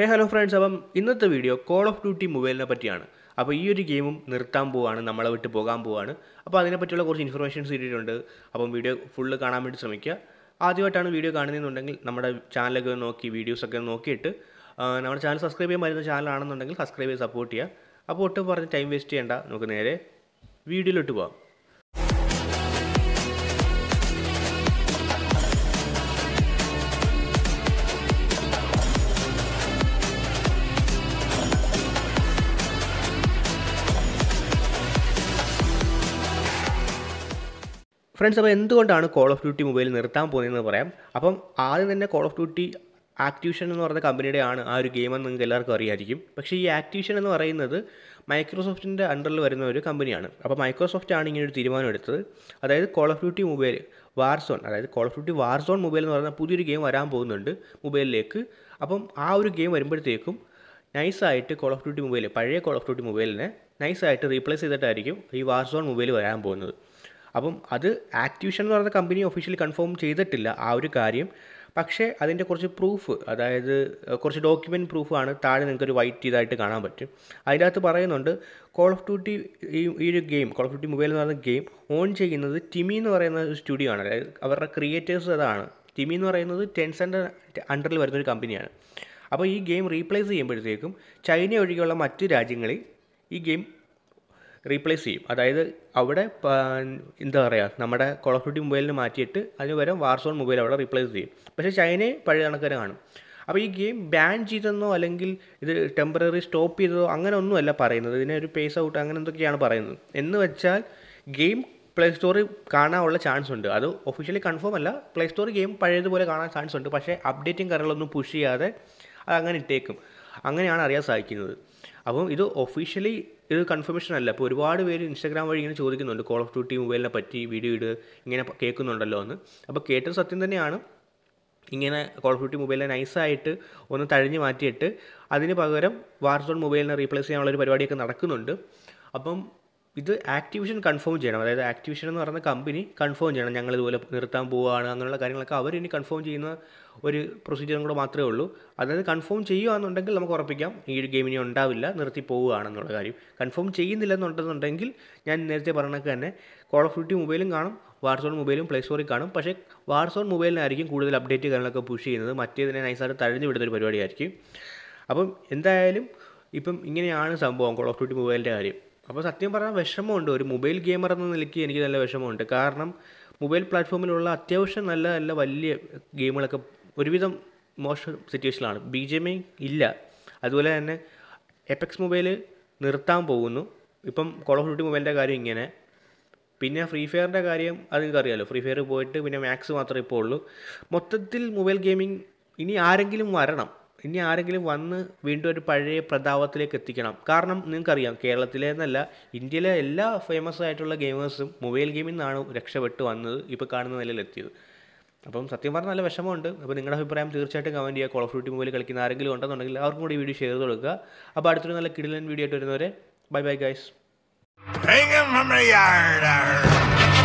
ഹേ hello friends അപ്പം ഇന്നത്തെ video call of duty മൊബൈലിനെ പറ്റിയാണ് അപ്പോൾ ഈ ഒരു ഗെയിമും നിർത്താൻ പോവാണ് നമ്മളെ വിട്ട് പോകാൻ പോവാണ് അപ്പോൾ അതിനെപ്പറ്റിയുള്ള കുറച്ച് ഇൻഫർമേഷൻസ് ഇട്ടിട്ടുണ്ട് അപ്പം വീഡിയോ ഫുള്ള് കാണാൻ വേണ്ടി ശ്രമിക്കുക ആദ്യമായിട്ടാണ് വീഡിയോ കാണുന്നതെന്നുണ്ടെങ്കിൽ നമ്മുടെ ചാനലൊക്കെ നോക്കി വീഡിയോസൊക്കെ നോക്കിയിട്ട് ആ, നമ്മുടെ ചാനൽ സബ്സ്ക്രൈബ് ചെയ്യാൻ പറ്റുന്ന ചാനലാണെന്നുണ്ടെങ്കിൽ സബ്സ്ക്രൈബ് ചെയ്ത് സപ്പോർട്ട് ചെയ്യുക അപ്പോൾ ഒട്ടും പറഞ്ഞ് ടൈം വേസ്റ്റ് ചെയ്യേണ്ട നമുക്ക് നേരെ വീഡിയോയിലോട്ട് പോകാം ഫ്രണ്ട്സ് അപ്പോൾ എന്തുകൊണ്ടാണ് കോൾ ഓഫ് ഡ്യൂട്ടി മൊബൈൽ നിർത്താൻ പോകുന്നതെന്ന് പറയാം അപ്പം ആദ്യം തന്നെ കോൾ ഓഫ് ഡ്യൂട്ടി ആക്ടിവിഷൻ എന്ന് പറയുന്ന കമ്പനിയുടെ ആണ് ആ ഒരു ഗെയിം എന്ന് നിങ്ങൾക്ക് എല്ലാവർക്കും അറിയായിരിക്കും പക്ഷേ ഈ ആക്ടിവിഷൻ എന്ന് പറയുന്നത് മൈക്രോസോഫ്റ്റിൻ്റെ അണ്ടറിൽ വരുന്ന ഒരു കമ്പനിയാണ് അപ്പോൾ മൈക്രോസോഫ്റ്റ് ആണ് ഇങ്ങനെ ഒരു തീരുമാനം എടുത്തത് അതായത് call of duty mobile warzone അതായത് call of duty warzone mobile എന്ന് പറയുന്ന പുതിയൊരു ഗെയിം വരാൻ പോകുന്നുണ്ട് മൊബൈലിലേക്ക് അപ്പം ആ ഒരു ഗെയിം വരുമ്പോഴത്തേക്കും നൈസായിട്ട് കോൾ ഓഫ് ഡ്യൂട്ടി മൊബൈൽ പഴയ കോൾ ഓഫ് ഡ്യൂട്ടി മൊബൈലിനെ നൈസായിട്ട് റീപ്ലേസ് ചെയ്തിട്ടായിരിക്കും ഈ വാർസോൺ മൊബൈൽ വരാൻ പോകുന്നത് അപ്പം അത് ആക്ടിവിഷൻ എന്ന് പറയുന്ന കമ്പനി ഒഫീഷ്യലി കൺഫേം ചെയ്തിട്ടില്ല ആ ഒരു കാര്യം പക്ഷേ അതിൻ്റെ കുറച്ച് പ്രൂഫ് അതായത് ഏഹ്, കുറച്ച് ഡോക്യുമെൻറ്റ് പ്രൂഫാണ് താഴെ നിങ്ങൾക്കൊരു വൈറ്റ് ഇതായിട്ട് കാണാൻ പറ്റും അതിൻ്റെ അകത്ത് പറയുന്നുണ്ട് കോൾ ഓഫ് ഡ്യൂട്ടി ഈ ഈ ഒരു game call of duty mobile എന്ന് പറയുന്ന ഗെയിം ഓൺ ചെയ്യുന്നത് ടിമി എന്ന് പറയുന്ന ഒരു സ്റ്റുഡിയോ ആണ് അതായത് അവരുടെ ക്രിയേറ്റേഴ്സ് അതാണ് ടിമി എന്ന് പറയുന്നത് ടെൻസൻ്റെ അണ്ടറിൽ വരുന്ന ഒരു കമ്പനിയാണ് അപ്പോൾ ഈ ഗെയിം റീപ്ലേസ് ചെയ്യുമ്പോഴത്തേക്കും ചൈന ഒഴികെയുള്ള മറ്റ് രാജ്യങ്ങളിൽ ഈ ഗെയിം റീപ്ലേസ് ചെയ്യും അതായത് അവിടെ പ- എന്താ പറയുക നമ്മുടെ കോൾ ഓഫ് ഡ്യൂട്ടി മൊബൈലിന് മാറ്റിയിട്ട് അതിന് പകരം വാർസോൺ മൊബൈൽ അവിടെ റീപ്ലേസ് ചെയ്യും പക്ഷേ ചൈനയെ പഴയ കണക്കിന് കാണും അപ്പോൾ ഈ ഗെയിം ബാൻ ചെയ്തെന്നോ അല്ലെങ്കിൽ ഇത് ടെമ്പററി സ്റ്റോപ്പ് ചെയ്തതോ അങ്ങനെ ഒന്നുമല്ല പറയുന്നത് ഇതിനെ ഒരു പേസ് ഔട്ട് അങ്ങനെ എന്തൊക്കെയാണ് പറയുന്നത് എന്ന് വെച്ചാൽ ഗെയിം പ്ലേ സ്റ്റോറിൽ കാണാനുള്ള ചാൻസ് ഉണ്ട് അത് ഒഫീഷ്യലി കൺഫേം അല്ല പ്ലേ സ്റ്റോറിൽ ഗെയിം പഴയതുപോലെ കാണാൻ ചാൻസ് ഉണ്ട് പക്ഷേ അപ്ഡേറ്റിംഗ് കാര്യങ്ങളൊന്നും പുഷ് ചെയ്യാതെ അത് അങ്ങനെ ഇട്ടേക്കും അങ്ങനെയാണ് അറിയാൻ സാധിക്കുന്നത് അപ്പം ഇത് ഒഫീഷ്യലി ഇത് കൺഫർമേഷൻ അല്ല അപ്പോൾ ഒരുപാട് പേര് ഇൻസ്റ്റാഗ്രാം വഴി ഇങ്ങനെ ചോദിക്കുന്നുണ്ട് കോൾ ഓഫ് ഡ്യൂട്ടി മൊബൈലിനെ പറ്റി വീഡിയോ ഇട് ഇങ്ങനെ പ- കേൾക്കുന്നുണ്ടല്ലോ എന്ന് അപ്പോൾ കേട്ടത് സത്യം തന്നെയാണ് ഇങ്ങനെ കോൾ ഓഫ് ഡ്യൂട്ടി മൊബൈലിനെ നൈസായിട്ട് ഒന്ന് തഴഞ്ഞ് മാറ്റിയിട്ട് അതിന് പകരം വാർസോൺ മൊബൈലിനെ റീപ്ലേസ് ചെയ്യാനുള്ള ഒരു പരിപാടിയൊക്കെ നടക്കുന്നുണ്ട് അപ്പം ഇത് ആക്ടിവിഷൻ കൺഫേം ചെയ്യണം അതായത് ആക്ടിവിഷൻ എന്ന് പറയുന്ന കമ്പനി കൺഫേം ചെയ്യണം ഞങ്ങൾ ഇതുപോലെ നിർത്താൻ പോവുകയാണ് അങ്ങനെയുള്ള കാര്യങ്ങളൊക്കെ അവർ ഇനി കൺഫേം ചെയ്യുന്ന ഒരു പ്രൊസീജിയറും കൂടെ മാത്രമേ ഉള്ളൂ അതായത് കൺഫേം ചെയ്യുകയാണെന്നുണ്ടെങ്കിൽ നമുക്ക് ഉറപ്പിക്കാം ഈ ഒരു ഗെയിം ഇനി ഉണ്ടാവില്ല നിർത്തി പോവുകയാണെന്നുള്ള കാര്യം കൺഫേം ചെയ്യുന്നില്ലെന്നുണ്ടെന്നുണ്ടെങ്കിൽ ഞാൻ നേരത്തെ പറഞ്ഞൊക്കെ തന്നെ കോൾ ഓഫ് ഡ്യൂട്ടി മൊബൈലും കാണും വാർസോൺ മൊബൈലും പ്ലേ സ്റ്റോറിൽ കാണും പക്ഷേ വാർസോൺ മൊബൈലിനായിരിക്കും കൂടുതൽ അപ്ഡേറ്റ് കാര്യങ്ങളൊക്കെ പുഷ് ചെയ്യുന്നത് മറ്റേതിനെ നൈസായിട്ട് തഴഞ്ഞു വിടുന്ന ഒരു പരിപാടിയായിരിക്കും അപ്പം എന്തായാലും ഇപ്പം ഇങ്ങനെയാണ് സംഭവം കോൾ ഓഫ് ഡ്യൂട്ടി മൊബൈലിൻ്റെ കാര്യം അപ്പോൾ സത്യം പറഞ്ഞാൽ വിഷമമുണ്ട് ഒരു മൊബൈൽ ഗെയിമർ എന്ന നിലയ്ക്ക് എനിക്ക് നല്ല വിഷമമുണ്ട് കാരണം മൊബൈൽ പ്ലാറ്റ്ഫോമിലുള്ള അത്യാവശ്യം നല്ല നല്ല വലിയ ഗെയിമുകളൊക്കെ ഒരുവിധം മോശം സിറ്റുവേഷനിലാണ് ബി ജെ എം ഇല്ല അതുപോലെ തന്നെ എപ്പെക്സ് മൊബൈൽ നിർത്താൻ പോകുന്നു ഇപ്പം കോൾ ഓഫ് ഡ്യൂട്ടി മൊബൈലിൻ്റെ കാര്യം ഇങ്ങനെ പിന്നെ ഫ്രീ ഫയറിൻ്റെ കാര്യം അത് നിങ്ങൾക്കറിയാലോ ഫ്രീ ഫയർ പോയിട്ട് പിന്നെ മാക്സ് മാത്രമേ ഇപ്പോൾ ഉള്ളൂ മൊത്തത്തിൽ മൊബൈൽ ഗെയിമിംഗ് ഇനി ആരെങ്കിലും വരണം ഇനി ആരെങ്കിലും വന്ന് വീണ്ടും ഒരു പഴയ പ്രതാപത്തിലേക്ക് എത്തിക്കണം കാരണം നിങ്ങൾക്കറിയാം കേരളത്തിലെ എന്നല്ല ഇന്ത്യയിലെ എല്ലാ ഫേമസ് ആയിട്ടുള്ള ഗെയിമേഴ്സും മൊബൈൽ ഗെയിമിൽ നിന്നാണ് രക്ഷപ്പെട്ട് വന്നത് ഇപ്പോൾ കാണുന്ന നിലയിലെത്തിയത് അപ്പം സത്യം പറഞ്ഞാൽ നല്ല വിഷമമുണ്ട് അപ്പോൾ നിങ്ങളുടെ അഭിപ്രായം തീർച്ചയായിട്ടും കമൻറ്റ് ചെയ്യുക കോൾ ഓഫ് ഡ്യൂട്ടി മൊബൈൽ കളിക്കുന്ന ആരെങ്കിലും ഉണ്ടെന്നുണ്ടെങ്കിൽ അവർക്കും കൂടി ഈ വീഡിയോ ഷെയർ ചെയ്ത് കൊടുക്കുക അപ്പോൾ അടുത്തൊരു നല്ല കിടിലൻ വീഡിയോ ആയിട്ട് വരുന്നവരെ bye bye guys Hanging from the yard. arr.